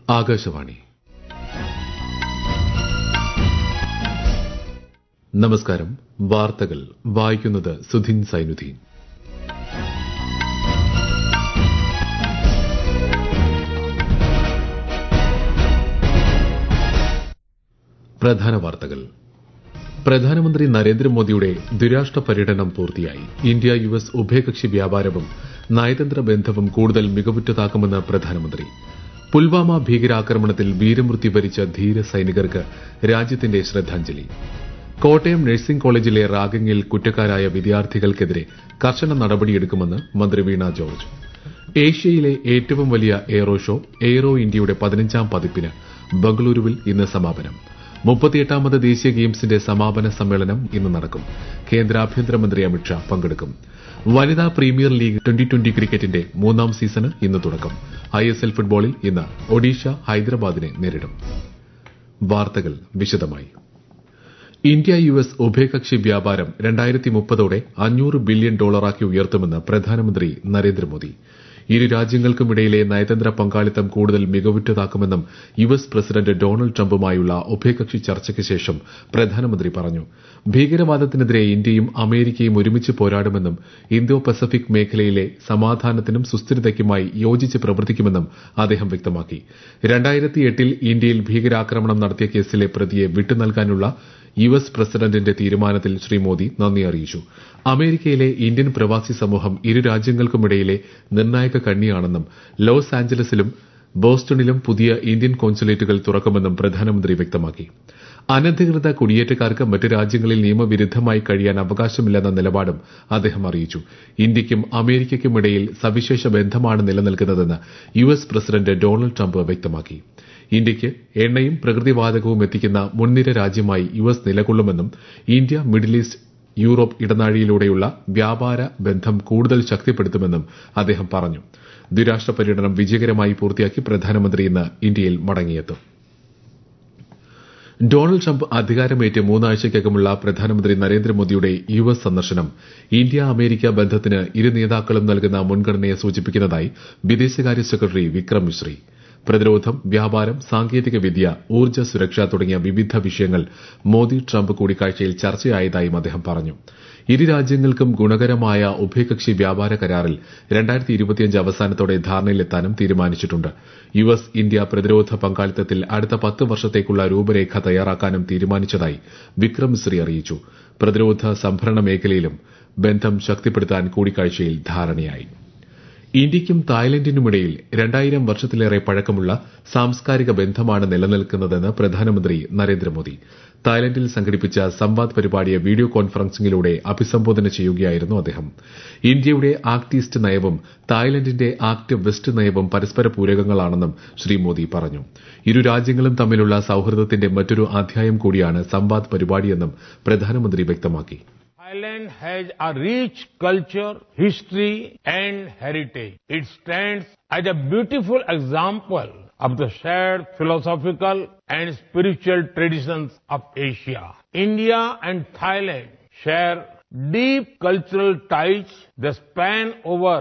ആകാശവാണി നമസ്കാരം വാർത്തകൾ വായിക്കുന്നത് സുധിൻ സൈനുദ്ദീൻ പ്രധാന വാർത്തകൾ പ്രധാനമന്ത്രി നരേന്ദ്രമോദിയുടെ ദ്വിരാഷ്ട്ര പര്യടനം പൂർത്തിയായി ഇന്ത്യ യു എസ് ഉഭയകക്ഷി വ്യാപാരവും നയതന്ത്ര ബന്ധവും കൂടുതൽ മികവുറ്റതാക്കുമെന്ന് പ്രധാനമന്ത്രി പുൽവാമ ഭീകരാക്രമണത്തിൽ വീരമൃത്യു വരിച്ച ധീര സൈനികർക്ക് രാജ്യത്തിന്റെ ശ്രദ്ധാഞ്ജലി കോട്ടയം നഴ്സിംഗ് കോളേജിലെ റാഗിങ്ങിൽ കുറ്റക്കാരായ വിദ്യാർത്ഥികൾക്കെതിരെ കർശന നടപടിയെടുക്കുമെന്ന് മന്ത്രി വീണ ജോർജ് ഏഷ്യയിലെ ഏറ്റവും വലിയ എയ്റോ ഷോ എയ്റോ ഇന്ത്യയുടെ പതിനഞ്ചാം പതിപ്പിന് ബംഗളൂരുവിൽ ഇന്ന് സമാപനം മുപ്പത്തിയെട്ടാമത് ദേശീയ ഗെയിംസിന്റെ സമാപന സമ്മേളനം ഇന്ന് നടക്കും കേന്ദ്ര ആഭ്യന്തരമന്ത്രി അമിത്ഷാ പങ്കെടുക്കും വനിതാ പ്രീമിയർ ലീഗ് ട്വന്റി ട്വന്റി ക്രിക്കറ്റിന്റെ മൂന്നാം സീസണ് ഇന്ന് തുടക്കം ഐഎസ്എൽ ഫുട്ബോളിൽ ഇന്ന് ഒഡീഷ ഹൈദരാബാദിനെ നേരിടും വാർത്തകൾ വിശദമായി ഇന്ത്യ യു എസ് ഉഭയകക്ഷി വ്യാപാരം രണ്ടായിരത്തി മുപ്പതോടെ അഞ്ഞൂറ് ബില്യൺ ഡോളറാക്കി ഉയർത്തുമെന്ന് പ്രധാനമന്ത്രി നരേന്ദ്രമോദി ഇരു രാജ്യങ്ങൾക്കുമിടയിലെ നയതന്ത്ര പങ്കാളിത്തം കൂടുതൽ മികവുറ്റതാക്കുമെന്നും യു എസ് പ്രസിഡന്റ് ഡൊണാൾഡ് ട്രംപുമായുള്ള ഉഭയകക്ഷി ചർച്ചയ്ക്ക് ശേഷം പ്രധാനമന്ത്രി പറഞ്ഞു ഭീകരവാദത്തിനെതിരെ ഇന്ത്യയും അമേരിക്കയും ഒരുമിച്ച് പോരാടുമെന്നും ഇന്തോ പസഫിക് മേഖലയിലെ സമാധാനത്തിനും സുസ്ഥിരതയ്ക്കുമായി യോജിച്ച് പ്രവർത്തിക്കുമെന്നും അദ്ദേഹം വ്യക്തമാക്കി രണ്ടായിരത്തി എട്ടിൽ ഇന്ത്യയിൽ ഭീകരാക്രമണം നടത്തിയ കേസിലെ പ്രതിയെ വിട്ടുനൽകാനുള്ള യു എസ് പ്രസിഡന്റിന്റെ തീരുമാനത്തിൽ ശ്രീ മോദി നന്ദി അറിയിച്ചു അമേരിക്കയിലെ ഇന്ത്യൻ പ്രവാസി സമൂഹം ഇരു രാജ്യങ്ങൾക്കുമിടയിലെ നിർണായക കണ്ണിയാണെന്നും ലോസ് ആഞ്ചലസിലും ബോസ്റ്റണിലും പുതിയ ഇന്ത്യൻ കോൺസുലേറ്റുകൾ തുറക്കുമെന്നും പ്രധാനമന്ത്രി വ്യക്തമാക്കി അനധികൃത കുടിയേറ്റക്കാർക്ക് മറ്റ് രാജ്യങ്ങളിൽ നിയമവിരുദ്ധമായി കഴിയാൻ അവകാശമില്ലെന്ന നിലപാടും അദ്ദേഹം അറിയിച്ചു ഇന്ത്യയ്ക്കും അമേരിക്കയ്ക്കുമിടയിൽ സവിശേഷ ബന്ധമാണ് നിലനിൽക്കുന്നതെന്ന് U S president Donald Trump വ്യക്തമാക്കി ഇന്ത്യയ്ക്ക് എണ്ണയും പ്രകൃതിവാതകവും എത്തിക്കുന്ന മുൻനിര രാജ്യമായി യു എസ് നിലകൊള്ളുമെന്നും ഇന്ത്യ മിഡിൽ ഈസ്റ്റ് യൂറോപ്പ് ഇടനാഴിയിലൂടെയുള്ള വ്യാപാര ബന്ധം കൂടുതൽ ശക്തിപ്പെടുത്തുമെന്നും അദ്ദേഹം പറഞ്ഞു ദ്വിരാഷ്ട്ര പര്യടനം വിജയകരമായി പൂർത്തിയാക്കി പ്രധാനമന്ത്രി ഇന്ന് ഇന്ത്യയിൽ മടങ്ങിയെത്തും ഡൊണാൾഡ് ട്രംപ് അധികാരമേറ്റ് മൂന്നാഴ്ചയ്ക്കകമുള്ള പ്രധാനമന്ത്രി നരേന്ദ്രമോദിയുടെ യു എസ് സന്ദർശനം ഇന്ത്യ അമേരിക്ക ബന്ധത്തിന് ഇരു നേതാക്കളും നൽകുന്ന മുൻഗണനയെ സൂചിപ്പിക്കുന്നതായി വിദേശകാര്യ സെക്രട്ടറി വിക്രം മിശ്രി പ്രതിരോധം വ്യാപാരം സാങ്കേതിക വിദ്യ ഊർജ്ജ സുരക്ഷ തുടങ്ങിയ വിവിധ വിഷയങ്ങൾ മോദി ട്രംപ് കൂടിക്കാഴ്ചയിൽ ചർച്ചയായതായും അദ്ദേഹം പറഞ്ഞു ഇരു രാജ്യങ്ങൾക്കും ഗുണകരമായ ഉഭയകക്ഷി വ്യാപാര കരാറിൽ രണ്ടായിരത്തി ഇരുപത്തിയഞ്ച് അവസാനത്തോടെ ധാരണയിലെത്താനും തീരുമാനിച്ചിട്ടുണ്ട് യു എസ് ഇന്ത്യ പ്രതിരോധ പങ്കാളിത്തത്തിൽ അടുത്ത പത്ത് വർഷത്തേക്കുള്ള രൂപരേഖ തയ്യാറാക്കാനും തീരുമാനിച്ചതായി വിക്രം മിശ്രി അറിയിച്ചു പ്രതിരോധ സംഭരണ മേഖലയിലും ബന്ധം ശക്തിപ്പെടുത്താൻ കൂടിക്കാഴ്ചയിൽ ധാരണയായി ഇന്ത്യയ്ക്കും തായ്ലൻഡിനുമിടയിൽ രണ്ടായിരം വർഷത്തിലേറെ പഴക്കമുള്ള സാംസ്കാരിക ബന്ധമാണ് നിലനിൽക്കുന്നതെന്ന് പ്രധാനമന്ത്രി നരേന്ദ്രമോദി തായ്ലൻഡിൽ സംഘടിപ്പിച്ച സംവാദ് പരിപാടിയെ വീഡിയോ കോൺഫറൻസിംഗിലൂടെ അഭിസംബോധന ചെയ്യുകയായിരുന്നു അദ്ദേഹം ഇന്ത്യയുടെ ആക്ട് ഈസ്റ്റ് നയവും തായ്ലൻഡിന്റെ ആക്ട് വെസ്റ്റ് നയവും പരസ്പര പൂരകങ്ങളാണെന്നും ശ്രീ മോദി പറഞ്ഞു ഇരു രാജ്യങ്ങളും തമ്മിലുള്ള സൌഹൃദത്തിന്റെ മറ്റൊരു അധ്യായം കൂടിയാണ് സംവാദ് പരിപാടിയെന്നും പ്രധാനമന്ത്രി വ്യക്തമാക്കി Thailand has a rich culture, history and heritage. It stands as a beautiful example of the shared philosophical and spiritual traditions of Asia. India and Thailand share deep cultural ties that span over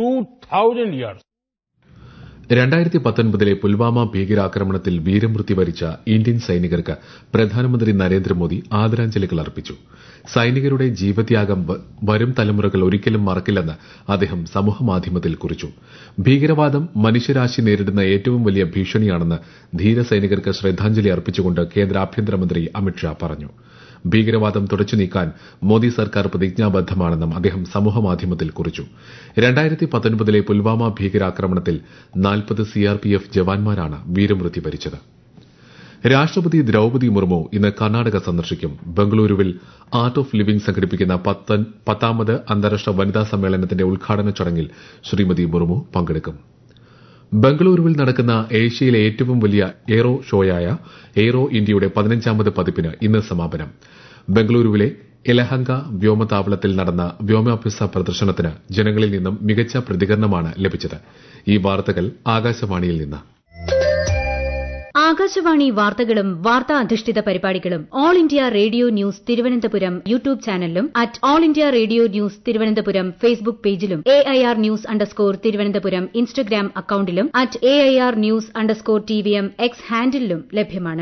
2000 years. രണ്ടായിരത്തി പത്തൊൻപതിലെ പുൽവാമ ഭീകരാക്രമണത്തിൽ വീരമൃത്യു വരിച്ച Indian സൈനികർക്ക് പ്രധാനമന്ത്രി നരേന്ദ്രമോദി ആദരാഞ്ജലികൾ അർപ്പിച്ചു സൈനികരുടെ ജീവത്യാഗം വരും തലമുറകൾ ഒരിക്കലും മറക്കില്ലെന്ന് അദ്ദേഹം സമൂഹമാധ്യമത്തിൽ കുറിച്ചു ഭീകരവാദം മനുഷ്യരാശി നേരിടുന്ന ഏറ്റവും വലിയ ഭീഷണിയാണെന്ന് ധീര സൈനികർക്ക് ശ്രദ്ധാഞ്ജലി അർപ്പിച്ചുകൊണ്ട് കേന്ദ്ര ആഭ്യന്തരമന്ത്രി അമിത്ഷാ പറഞ്ഞു ഭീകരവാദം തുടച്ചു നീക്കാൻ മോദി സർക്കാർ പ്രതിജ്ഞാബദ്ധമാണെന്നും അദ്ദേഹം സമൂഹമാധ്യമത്തിൽ കുറിച്ചു രണ്ടായിരത്തി പത്തൊൻപതിലെ പുൽവാമ ഭീകരാക്രമണത്തിൽ നാൽപ്പത് സിആർപിഎഫ് ജവാന്മാരാണ് വീരമൃത്യു വരിച്ചത് രാഷ്ട്രപതി ദ്രൌപതി മുർമു ഇന്ന് കർണാടക സന്ദർശിക്കും ബംഗളൂരുവിൽ ആർട്ട് ഓഫ് ലിവിംഗ് സംഘടിപ്പിക്കുന്ന പത്താമത് അന്താരാഷ്ട്ര വനിതാ സമ്മേളനത്തിന്റെ ഉദ്ഘാടന ചടങ്ങിൽ ശ്രീമതി മുർമു പങ്കെടുക്കും ബംഗളൂരുവിൽ നടക്കുന്ന ഏഷ്യയിലെ ഏറ്റവും വലിയ എയ്റോ ഷോയായ എയ്റോ ഇന്ത്യയുടെ പതിനഞ്ചാമത് പതിപ്പിന് ഇന്ന് സമാപനം ബംഗളൂരുവിലെ എലഹങ്ക വ്യോമതാവളത്തിൽ നടന്ന വ്യോമാഭ്യാസ പ്രദർശനത്തിന് ജനങ്ങളിൽ നിന്നും മികച്ച പ്രതികരണമാണ് ലഭിച്ചത് ഈ വാർത്തകൾ ആകാശവാണിയിൽ നിന്ന് ആകാശവാണി വാർത്തകളും വാർത്താ അധിഷ്ഠിത പരിപാടികളും all India radio news Thiruvananthapuram YouTube ചാനലിലും at all India radio news Thiruvananthapuram Facebook പേജിലും A I R news underscore Thiruvananthapuram Instagram അക്കൌണ്ടിലും at A I R news underscore T V M X ഹാൻഡിലും ലഭ്യമാണ്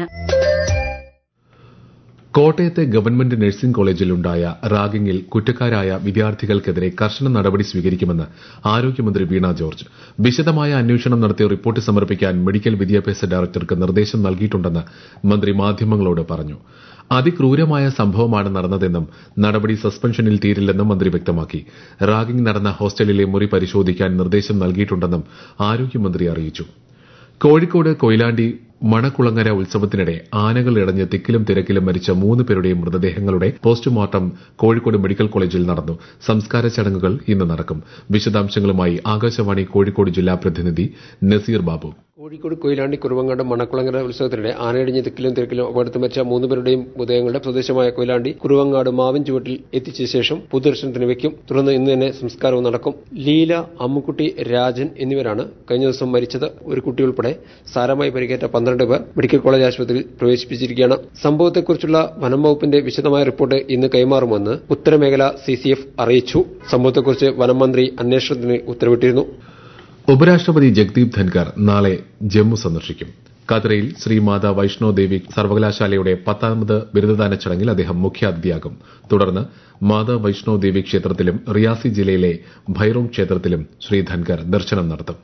കോട്ടയത്തെ ഗവൺമെന്റ് നഴ്സിംഗ് കോളേജിലുണ്ടായ റാഗിംഗിൽ കുറ്റക്കാരായ വിദ്യാർത്ഥികൾക്കെതിരെ കർശന നടപടി സ്വീകരിക്കുമെന്ന് ആരോഗ്യമന്ത്രി വീണ ജോർജ് വിശദമായ അന്വേഷണം നടത്തി റിപ്പോർട്ട് സമർപ്പിക്കാൻ മെഡിക്കൽ വിദ്യാഭ്യാസ ഡയറക്ടർക്ക് നിർദ്ദേശം നൽകിയിട്ടുണ്ടെന്ന് മന്ത്രി മാധ്യമങ്ങളോട് പറഞ്ഞു അതിക്രൂരമായ സംഭവമാണ് നടന്നതെന്നും നടപടി സസ്പെൻഷനിൽ തീരില്ലെന്നും മന്ത്രി വ്യക്തമാക്കി റാഗിംഗ് നടന്ന ഹോസ്റ്റലിലെ മുറി പരിശോധിക്കാൻ നിർദ്ദേശം നൽകിയിട്ടുണ്ടെന്നും ആരോഗ്യമന്ത്രി അറിയിച്ചു കോഴിക്കോട് കൊയിലാണ്ടി മണക്കുളങ്ങര ഉത്സവത്തിനിടെ ആനകൾ ഇടഞ്ഞ് തിക്കിലും തിരക്കിലും മരിച്ച മൂന്ന് പേരുടെയും മൃതദേഹങ്ങളുടെ പോസ്റ്റ്മോർട്ടം കോഴിക്കോട് മെഡിക്കൽ കോളേജിൽ നടന്നു സംസ്കാര ചടങ്ങുകൾ ഇന്ന് നടക്കും വിശദാംശങ്ങളുമായി ആകാശവാണി കോഴിക്കോട് ജില്ലാ പ്രതിനിധി നസീർ ബാബു കോഴിക്കോട് കൊയിലാണ്ടി കുറുവങ്ങാട് മണക്കുളങ്ങര ഉത്സവത്തിനിടെ ആനയിടിഞ്ഞ് തിക്കിലും തിരക്കിലും അപകടത്തിൽ മരിച്ച മൂന്ന് പേരുടെയും മൃതദേഹങ്ങളുടെ പ്രദേശമായ കൊയിലാണ്ടി കുറുവങ്ങാട് മാവിൻ ചുവട്ടിൽ എത്തിച്ച ശേഷം പൊതുദർശനത്തിന് വെക്കും തുടർന്ന് ഇന്ന് തന്നെ സംസ്കാരവും നടക്കും ലീല അമ്മുക്കുട്ടി രാജൻ എന്നിവരാണ് കഴിഞ്ഞ ദിവസം മരിച്ചത് ഒരു കുട്ടി ഉൾപ്പെടെ സാരമായി പരിക്കേറ്റ പന്ത്രണ്ട് പേർ മെഡിക്കൽ കോളേജ് ആശുപത്രിയിൽ പ്രവേശിപ്പിച്ചിരിക്കുകയാണ് സംഭവത്തെക്കുറിച്ചുള്ള വനം വകുപ്പിന്റെ വിശദമായ റിപ്പോർട്ട് ഇന്ന് കൈമാറുമെന്ന് ഉത്തരമേഖല സി സി എഫ് അറിയിച്ചു സംഭവത്തെക്കുറിച്ച് വനം മന്ത്രി അന്വേഷണത്തിന് ഉത്തരവിട്ടിരുന്നു ഉപരാഷ്ട്രപതി ജഗ്ദീപ് ധൻകർ നാളെ ജമ്മു സന്ദർശിക്കും ഖത്തറയിൽ ശ്രീമാതാ വൈഷ്ണോ ദേവി സർവകലാശാലയുടെ പത്താമത് ബിരുദദാന ചടങ്ങിൽ അദ്ദേഹം മുഖ്യാതിഥിയാകും തുടർന്ന് മാതാ വൈഷ്ണോ ദേവി ക്ഷേത്രത്തിലും റിയാസി ജില്ലയിലെ ഭൈറോം ക്ഷേത്രത്തിലും ശ്രീ ധൻകർ ദർശനം നടത്തും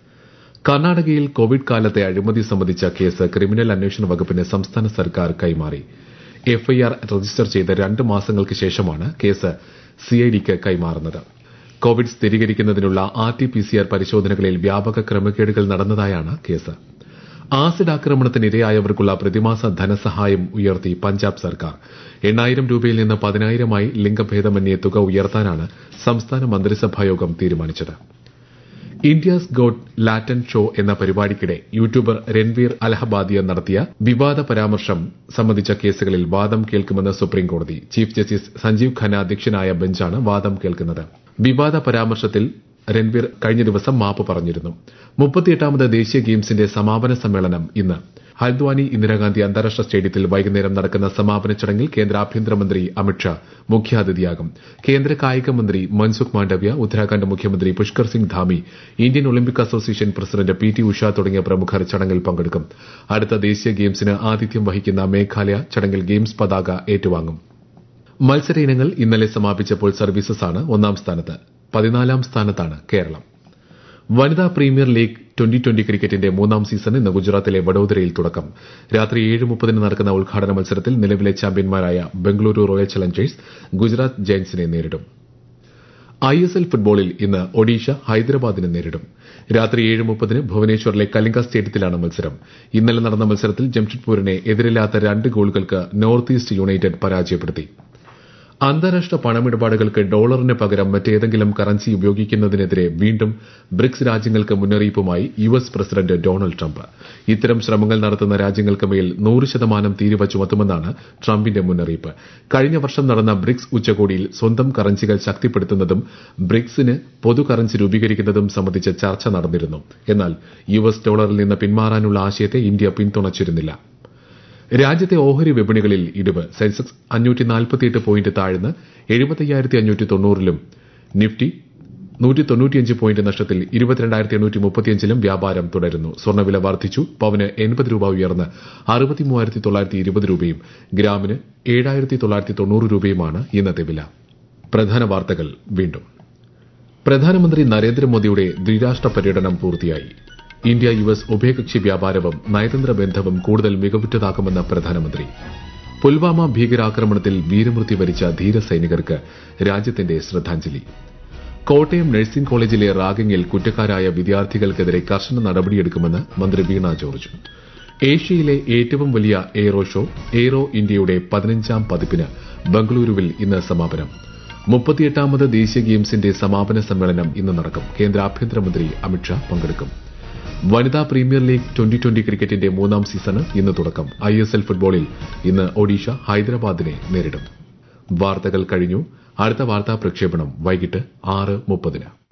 കർണാടകയിൽ കോവിഡ് കാലത്തെ അഴിമതി സംബന്ധിച്ച കേസ് ക്രിമിനൽ അന്വേഷണ വകുപ്പിന് സംസ്ഥാന സർക്കാർ കൈമാറി എഫ്ഐആർ രജിസ്റ്റർ ചെയ്ത് രണ്ട് മാസങ്ങൾക്ക് ശേഷമാണ് കേസ് സിഐഡിക്ക് കൈമാറുന്നത് കോവിഡ് സ്ഥിരീകരിക്കുന്നതിനുള്ള R T P C R പരിശോധനകളിൽ വ്യാപക ക്രമക്കേടുകൾ നടന്നതായാണ് കേസ് ആസിഡ് ആക്രമണത്തിന് ഇരയായവർക്കുള്ള പ്രതിമാസ ധനസഹായം ഉയർത്തി പഞ്ചാബ് സർക്കാർ എണ്ണായിരം രൂപയിൽ നിന്ന് പതിനായിരമായി ലിംഗഭേദമന്യേ തുക ഉയർത്താനാണ് സംസ്ഥാന മന്ത്രിസഭായോഗം തീരുമാനിച്ചത് ഇന്ത്യാസ് ഗോഡ് ലാറ്റൻ ഷോ എന്ന പരിപാടിക്കിടെ യൂട്യൂബർ രൺവീർ അലഹബാദിയ നടത്തിയ വിവാദ പരാമർശം സംബന്ധിച്ച കേസുകളിൽ വാദം കേൾക്കുമെന്ന് സുപ്രീംകോടതി ചീഫ് ജസ്റ്റിസ് സഞ്ജീവ് ഖന്ന അധ്യക്ഷനായ ബെഞ്ചാണ് വാദം കേൾക്കുന്നത് വിവാദ പരാമർശത്തിൽ രൺവീർ കഴിഞ്ഞ ദിവസം മാപ്പ് പറഞ്ഞിരുന്നു മുപ്പത്തിയെട്ടാമത് ദേശീയ ഗെയിംസിന്റെ സമാപന സമ്മേളനം ഇന്ന് ഹൽദ്വാനി ഇന്ദിരാഗാന്ധി അന്താരാഷ്ട്ര സ്റ്റേഡിയത്തിൽ വൈകുന്നേരം നടക്കുന്ന സമാപന ചടങ്ങിൽ കേന്ദ്ര ആഭ്യന്തരമന്ത്രി അമിത്ഷാ മുഖ്യാതിഥിയാകും കേന്ദ്ര കായിക മന്ത്രി മൻസുഖ് മാണ്ഡവ്യ ഉത്തരാഖണ്ഡ് മുഖ്യമന്ത്രി Pushkar Singh Dhami Indian Olympic association president P T Usha തുടങ്ങിയ പ്രമുഖർ ചടങ്ങിൽ പങ്കെടുക്കും അടുത്ത ദേശീയ ഗെയിംസിന് ആതിഥ്യം വഹിക്കുന്ന മേഘാലയ ചടങ്ങിൽ ഗെയിംസ് പതാക ഏറ്റുവാങ്ങും മത്സര ഇനങ്ങൾ ഇന്നലെ സമാപിച്ചപ്പോൾ സർവീസസാണ് ഒന്നാം സ്ഥാനത്ത് പതിനാലാം സ്ഥാനത്താണ് കേരളം വനിതാ പ്രീമിയർ ലീഗ് ട്വന്റി ട്വന്റി ക്രിക്കറ്റിന്റെ മൂന്നാം സീസൺ ഇന്ന് ഗുജറാത്തിലെ വഡോദരയിൽ തുടക്കം രാത്രി ഏഴ് മുപ്പതിന് നടക്കുന്ന ഉദ്ഘാടന മത്സരത്തിൽ നിലവിലെ ചാമ്പ്യന്മാരായ ബംഗളൂരു റോയൽ ചലഞ്ചേഴ്സ് ഗുജറാത്ത് ജയന്റ്സിനെ നേരിടും ഐ എസ് എൽ ഫുട്ബോളിൽ ഇന്ന് ഒഡീഷ ഹൈദരാബാദിനെ നേരിടും രാത്രി ഏഴ് മുപ്പതിന് ഭുവനേശ്വറിലെ കലിംഗ സ്റ്റേഡിയത്തിലാണ് മത്സരം ഇന്നലെ നടന്ന മത്സരത്തിൽ ജംഷഡ്പൂരിനെ എതിരില്ലാത്ത രണ്ട് ഗോളുകൾക്ക് നോർത്ത് ഈസ്റ്റ് യുണൈറ്റഡ് പരാജയപ്പെടുത്തി അന്താരാഷ്ട്ര പണമിടപാടുകൾക്ക് ഡോളറിന് പകരം മറ്റേതെങ്കിലും കറൻസി ഉപയോഗിക്കുന്നതിനെതിരെ വീണ്ടും ബ്രിക്സ് രാജ്യങ്ങൾക്ക് മുന്നറിയിപ്പുമായി U S president Donald Trump ഇത്തരം ശ്രമങ്ങൾ നടത്തുന്ന രാജ്യങ്ങൾക്ക് മേൽ നൂറ് ശതമാനം തീരുവ ചുമത്തുമെന്നാണ് ട്രംപിന്റെ മുന്നറിയിപ്പ് കഴിഞ്ഞ വർഷം നടന്ന ബ്രിക്സ് ഉച്ചകോടിയിൽ സ്വന്തം കറൻസികൾ ശക്തിപ്പെടുത്തുന്നതും ബ്രിക്സിന് പൊതു കറൻസി രൂപീകരിക്കുന്നതും സംബന്ധിച്ച ചർച്ച നടന്നിരുന്നു എന്നാൽ യു എസ് ഡോളറിൽ നിന്ന് പിന്മാറാനുള്ള ആശയത്തെ ഇന്ത്യ പിന്തുണച്ചിരുന്നില്ല രാജ്യത്തെ ഓഹരി വിപണികളിൽ ഇടിവ് സെൻസെക്സ് അഞ്ഞൂറ്റി നാൽപ്പത്തിയെട്ട് പോയിന്റ് താഴ്ന്ന് എഴുപത്തയ്യായിരത്തി അഞ്ഞൂറ്റി തൊണ്ണൂറിലും നിഫ്റ്റി നൂറ്റി തൊണ്ണൂറ്റിയഞ്ച് പോയിന്റ് നഷ്ടത്തിൽ ഇരുപത്തിരണ്ടായിരത്തി എണ്ണൂറ്റി മുപ്പത്തിയഞ്ചിലും വ്യാപാരം തുടരുന്നു സ്വർണ്ണവില വർദ്ധിച്ചു പവന് എൺപത് രൂപ ഉയർന്ന് അറുപത്തിമൂവായിരത്തി തൊള്ളായിരത്തി ഇരുപത് രൂപയും ഗ്രാമിന് ഏഴായിരത്തി തൊള്ളായിരത്തി തൊണ്ണൂറ് രൂപയുമാണ് ഇന്നത്തെ വില പ്രധാന വാർത്തകൾ വീണ്ടും പ്രധാനമന്ത്രി നരേന്ദ്രമോദിയുടെ ദ്വിരാഷ്ട്ര പര്യടനം പൂർത്തിയായി ഇന്ത്യ യു എസ് ഉഭയകക്ഷി വ്യാപാരവും നയതന്ത്ര ബന്ധവും കൂടുതൽ മികവുറ്റതാക്കുമെന്ന് പ്രധാനമന്ത്രി പുൽവാമ ഭീകരാക്രമണത്തിൽ വീരമൃത്യു വരിച്ച ധീര സൈനികർക്ക് രാജ്യത്തിന്റെ ശ്രദ്ധാഞ്ജലി കോട്ടയം നഴ്സിംഗ് കോളേജിലെ റാഗിംഗിൽ കുറ്റക്കാരായ വിദ്യാർത്ഥികൾക്കെതിരെ കർശന നടപടിയെടുക്കുമെന്ന് മന്ത്രി വീണ ജോർജ് ഏഷ്യയിലെ ഏറ്റവും വലിയ എയ്റോ ഷോ എയ്റോ ഇന്ത്യയുടെ പതിനഞ്ചാം പതിപ്പിന് ബംഗളൂരുവിൽ ഇന്ന് സമാപനം മുപ്പത്തിയെട്ടാമത് ദേശീയ ഗെയിംസിന്റെ സമാപന സമ്മേളനം ഇന്ന് നടക്കും കേന്ദ്ര ആഭ്യന്തരമന്ത്രി അമിത്ഷാ പങ്കെടുക്കും വനിതാ പ്രീമിയർ ലീഗ് ട്വന്റി ട്വന്റി ക്രിക്കറ്റിന്റെ മൂന്നാം സീസണ് ഇന്ന് തുടക്കം ഐ എസ് എൽ ഫുട്ബോളിൽ ഇന്ന് ഒഡീഷ ഹൈദരാബാദിനെ നേരിടും വാർത്തകൾ കഴിഞ്ഞു അടുത്ത വാർത്താ പ്രക്ഷേപണം വൈകിട്ട് ആറ് മുപ്പതിന്